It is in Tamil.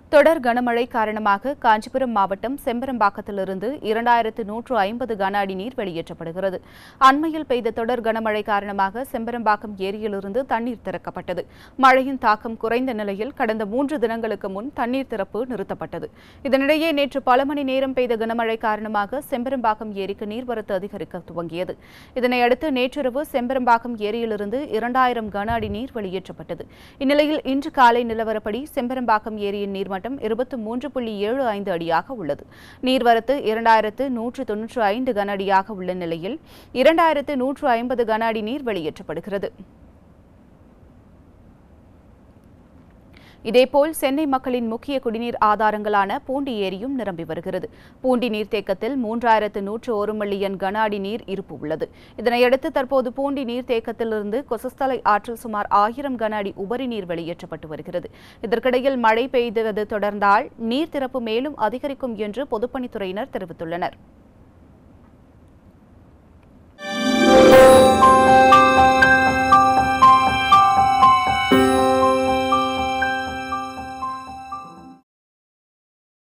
தொடர் கனமழை காரணமாக காஞ்சிபுரம் மாவட்டம் செம்பரம்பாக்கத்திலிருந்து இரண்டாயிரத்து நூற்று ஐம்பது கன அடி நீர் வெளியேற்றப்படுகிறது அண்மையில் பெய்த தொடர் கனமழை காரணமாக செம்பரம்பாக்கம் ஏரியிலிருந்து தண்ணீர் திறக்கப்பட்டது மழையின் தாக்கம் குறைந்த நிலையில் கடந்த மூன்று தினங்களுக்கு முன் தண்ணீர் திறப்பு நிறுத்தப்பட்டது இதனிடையே நேற்று பல மணி நேரம் பெய்த கனமழை காரணமாக செம்பரம்பாக்கம் ஏரிக்கு நீர்வரத்து அதிகரிக்க துவங்கியது இதனையடுத்து நேற்றிரவு செம்பரம்பாக்கம் ஏரியிலிருந்து இரண்டாயிரம் கன அடி நீர் வெளியேற்றப்பட்டது இந்நிலையில் இன்று காலை நிலவரப்படி செம்பரம்பாக்கம் ஏரியின் நீர்மட்டம் இருபத்து மூன்று புள்ளி ஏழு ஐந்து அடியாக உள்ளது நீர்வரத்து இரண்டாயிரத்து நூற்று தொன்னூற்று ஐந்து கன அடியாக உள்ள நிலையில் இரண்டாயிரத்து நூற்று ஐம்பது கன அடி நீர் வெளியேற்றப்படுகிறது இதேபோல் சென்னை மக்களின் முக்கிய குடிநீர் ஆதாரங்களான பூண்டி ஏரியும் நிரம்பி வருகிறது பூண்டி நீர்த்தேக்கத்தில் மூன்றாயிரத்து நூற்று ஒரு மில்லியன் கன அடி நீர் இருப்பு உள்ளது இதனையடுத்து தற்போது பூண்டி நீர்த்தேக்கத்திலிருந்து கொசஸ்தலை ஆற்றில் சுமார் ஆயிரம் கன அடி உபரி நீர் வெளியேற்றப்பட்டு வருகிறது இதற்கிடையில் மழை பெய்தது தொடர்ந்தால் நீர் திறப்பு மேலும் அதிகரிக்கும் என்று பொதுப்பணித்துறையினர் தெரிவித்துள்ளனர்